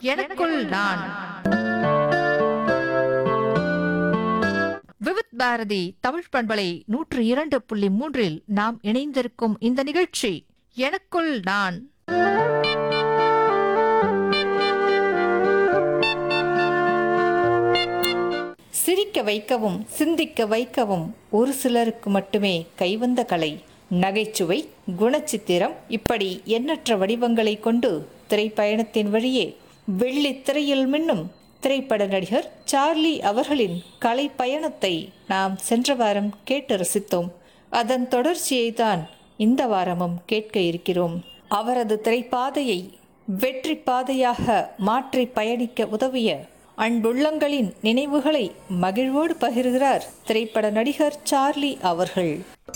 எனக்குள் நான் விவித் பாரதி தமிழ் பண்பலை நூற்று இரண்டு புள்ளி மூன்றில் நாம் இணைந்திருக்கும் இந்த நிகழ்ச்சி எனக்குள் நான் சிரிக்க வைக்கவும் சிந்திக்க வைக்கவும் ஒரு சிலருக்கு மட்டுமே கைவந்த கலை நகைச்சுவை குணச்சித்திரம் இப்படி எண்ணற்ற வடிவங்களை கொண்டு திரைப்பயணத்தின் வழியே வெள்ளித் திரையில் மின்னும் திரைப்பட நடிகர் சார்லி அவர்களின் கலை பயணத்தை நாம் சென்ற வாரம் கேட்டு ரசித்தோம் அதன் தொடர்ச்சியை தான் இந்த வாரமும் கேட்க இருக்கிறோம் அவரது திரைப்பாதையை வெற்றி பாதையாக மாற்றி பயணிக்க உதவிய அன்புள்ளங்களின் நினைவுகளை மகிழ்வோடு பகிர்கிறார் திரைப்பட நடிகர் சார்லி அவர்கள்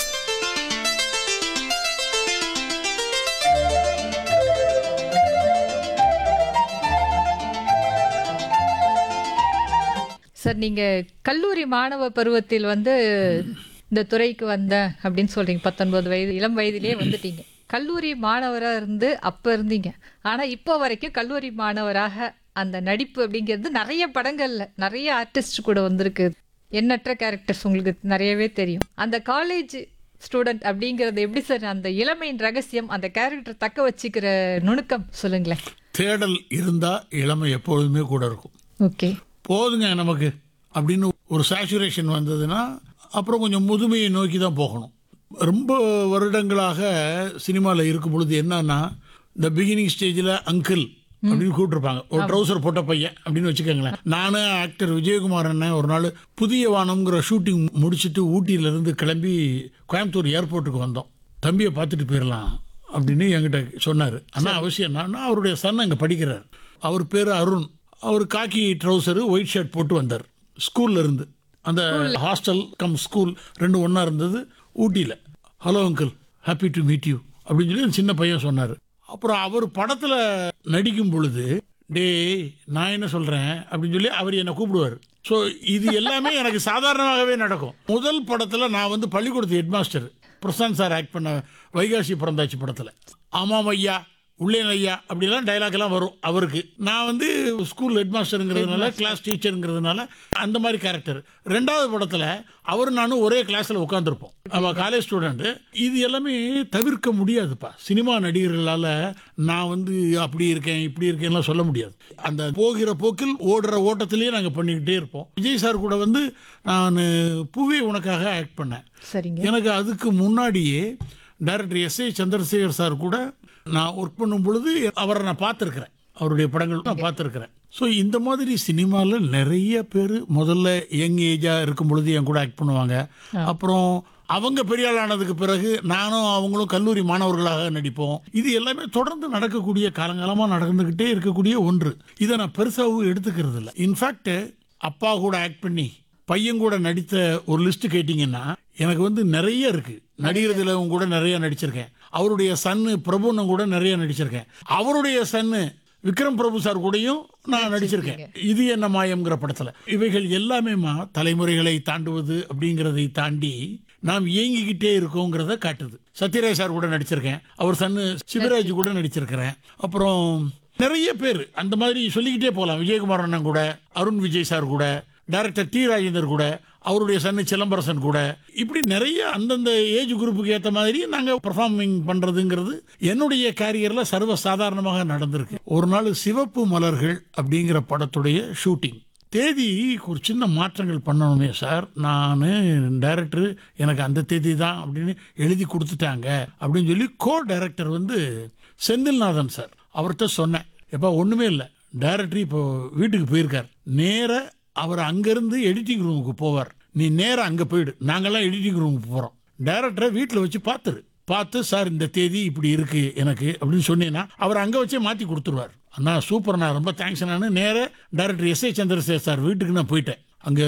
சார் நீங்க கல்லூரி மாணவ பருவத்தில் வந்து இந்த துறைக்கு வந்த அப்படின்னு சொல்றீங்க பத்தொன்பது வயது இளம் வயதிலேயே வந்துட்டீங்க கல்லூரி மாணவரா இருந்து அப்ப இருந்தீங்க ஆனா இப்போ வரைக்கும் கல்லூரி மாணவராக அந்த நடிப்பு அப்படிங்கிறது நிறைய படங்கள்ல நிறைய ஆர்டிஸ்ட் கூட வந்திருக்கு எண்ணற்ற கேரக்டர்ஸ் உங்களுக்கு நிறையவே தெரியும் அந்த காலேஜ் ஸ்டூடெண்ட் அப்படிங்கிறது எப்படி சார் அந்த இளமையின் ரகசியம் அந்த கேரக்டர் தக்க வச்சுக்கிற நுணுக்கம் சொல்லுங்களேன் தேடல் இருந்தா இளமை எப்பொழுதுமே கூட இருக்கும் ஓகே போதுங்க நமக்கு அப்படின்னு ஒரு சேச்சுரேஷன் வந்ததுன்னா அப்புறம் கொஞ்சம் முதுமையை நோக்கி தான் போகணும் ரொம்ப வருடங்களாக சினிமாவில் இருக்கும் பொழுது என்னன்னா இந்த பிகினிங் ஸ்டேஜில் அங்கிள் அப்படின்னு கூப்பிட்டுருப்பாங்க ஒரு ட்ரௌசர் போட்ட பையன் அப்படின்னு வச்சுக்கோங்களேன் நானும் ஆக்டர் விஜயகுமார் அண்ணன் ஒரு நாள் புதிய வானம்ங்கிற ஷூட்டிங் முடிச்சுட்டு ஊட்டியிலேருந்து கிளம்பி கோயம்புத்தூர் ஏர்போர்ட்டுக்கு வந்தோம் தம்பியை பார்த்துட்டு போயிடலாம் அப்படின்னு என்கிட்ட சொன்னார் ஆனால் அவசியம் நான் அவருடைய சன் அங்கே படிக்கிறார் அவர் பேர் அருண் அவர் காக்கி ட்ரௌசரு ஒயிட் ஷர்ட் போட்டு வந்தார் ஸ்கூல்ல இருந்து அந்த ஹாஸ்டல் கம் ஸ்கூல் ரெண்டும் ஒன்றா இருந்தது ஊட்டியில் hello uncle happy to meet you அப்படின்னு சொல்லி அந்த சின்ன பையன் சொன்னார் அப்புறம் அவர் படத்தில் நடிக்கும் பொழுது டேய் நான் என்ன சொல்கிறேன் அப்படின்னு சொல்லி அவர் என்னை கூப்பிடுவார் ஸோ இது எல்லாமே எனக்கு சாதாரணமாகவே நடக்கும் முதல் படத்தில் நான் வந்து பள்ளிக்கூடத்து ஹெட்மாஸ்டர் பிரசாந்த் சார் ஆக்ட் பண்ண வைகாசி பிறந்தாச்சு படத்தில் ஆமாம் ஐயா உள்ளேன் ஐயா அப்படிலாம் டைலாக் எல்லாம் வரும் அவருக்கு நான் வந்து ஸ்கூல் ஹெட்மாஸ்டருங்கிறதுனால கிளாஸ் டீச்சருங்கிறதுனால அந்த மாதிரி கேரக்டர் ரெண்டாவது படத்தில் அவர் நானும் ஒரே கிளாஸில் உட்காந்துருப்போம் அவள் காலேஜ் ஸ்டூடெண்ட்டு இது எல்லாமே தவிர்க்க முடியாதுப்பா சினிமா நடிகர்களால் நான் வந்து அப்படி இருக்கேன் இப்படி இருக்கேன்லாம் சொல்ல முடியாது அந்த போகிற போக்கில் ஓடுற ஓட்டத்திலேயே நாங்கள் பண்ணிக்கிட்டே இருப்போம் விஜய் சார் கூட வந்து நான் பூவே உனக்காக ஆக்ட் பண்ணேன் சரிங்க எனக்கு அதுக்கு முன்னாடியே director S A Chandrasekhar sir கூட நான் ஒர்க் பண்ணும் பொழுது அவரை நான் பார்த்துருக்கிறேன் அவருடைய படங்கள் நான் பார்த்துருக்கிறேன் ஸோ இந்த மாதிரி சினிமாவில் நிறைய பேர் முதல்ல யங் ஏஜாக இருக்கும் பொழுது என் கூட ஆக்ட் பண்ணுவாங்க அப்புறம் அவங்க பெரிய ஆள் ஆனதுக்கு பிறகு நானும் அவங்களும் கல்லூரி மாணவர்களாக நடிப்போம் இது எல்லாமே தொடர்ந்து நடக்கக்கூடிய காலங்காலமாக நடந்துக்கிட்டே இருக்கக்கூடிய ஒன்று இதை நான் பெருசாகவும் எடுத்துக்கிறது இல்லை இன்ஃபேக்ட் அப்பா கூட ஆக்ட் பண்ணி பையன் கூட நடித்த ஒரு லிஸ்ட் கேட்டிங்கன்னா எனக்கு வந்து நிறைய இருக்கு நடிகர் உங்க கூட நிறைய நடிச்சிருக்கேன் அவருடைய சன்னு பிரபுன்னு கூட நிறைய நடிச்சிருக்கேன் அவருடைய சன்னு விக்ரம் பிரபு சார் கூடயும் நான் நடிச்சிருக்கேன் இது என்ன மாயம்ங்கிற படத்துல இவைகள் எல்லாமேமா தலைமுறைகளை தாண்டுவது அப்படிங்கிறதை தாண்டி நாம் இயங்கிக்கிட்டே இருக்கோங்கிறத காட்டுது சத்யராஜ் சார் கூட நடிச்சிருக்கேன் அவர் சன்னு சிவராஜ் கூட நடிச்சிருக்கிறேன் அப்புறம் நிறைய பேர் அந்த மாதிரி சொல்லிக்கிட்டே போகலாம் விஜயகுமார் அண்ணன் கூட அருண் விஜய் சார் கூட டைரக்டர் டி ராஜேந்தர் கூட அவருடைய சன்னு சிலம்பரசன் கூட இப்படி நிறைய அந்தந்த ஏஜ் குரூப்புக்கு ஏற்ற மாதிரி நாங்கள் பர்ஃபார்மிங் பண்ணுறதுங்கிறது என்னுடைய கேரியரில் சர்வ சாதாரணமாக நடந்திருக்கு ஒரு நாள் சிவப்பு மலர்கள் அப்படிங்கிற படத்துடைய ஷூட்டிங் தேதி ஒரு சின்ன மாற்றங்கள் பண்ணணுமே சார் நான் டைரக்டர் எனக்கு அந்த தேதி தான் அப்படின்னு எழுதி கொடுத்துட்டாங்க அப்படின்னு சொல்லி கோ டைரக்டர் வந்து செந்தில்நாதன் சார் அவர்கிட்ட சொன்னேன் எப்போ ஒன்றுமே இல்லை டைரக்டர் இப்போ வீட்டுக்கு போயிருக்கார் நேர அவர் அங்கேருந்து எடிட்டிங் ரூமுக்கு போவார் நீ நேராக அங்கே போயிடு நாங்கெல்லாம் எடிட்டிங் ரூமுக்கு போகிறோம் டைரக்டரை வீட்டில் வச்சு பார்த்துரு பார்த்து சார் இந்த தேதி இப்படி இருக்கு எனக்கு அப்படின்னு சொன்னீங்கன்னா அவர் அங்கே வச்சே மாற்றி கொடுத்துருவார் அண்ணா சூப்பர் நான் ரொம்ப தேங்க்ஸ் நான் நேராக director S A Chandrasekhar sir வீட்டுக்கு நான் போயிட்டேன்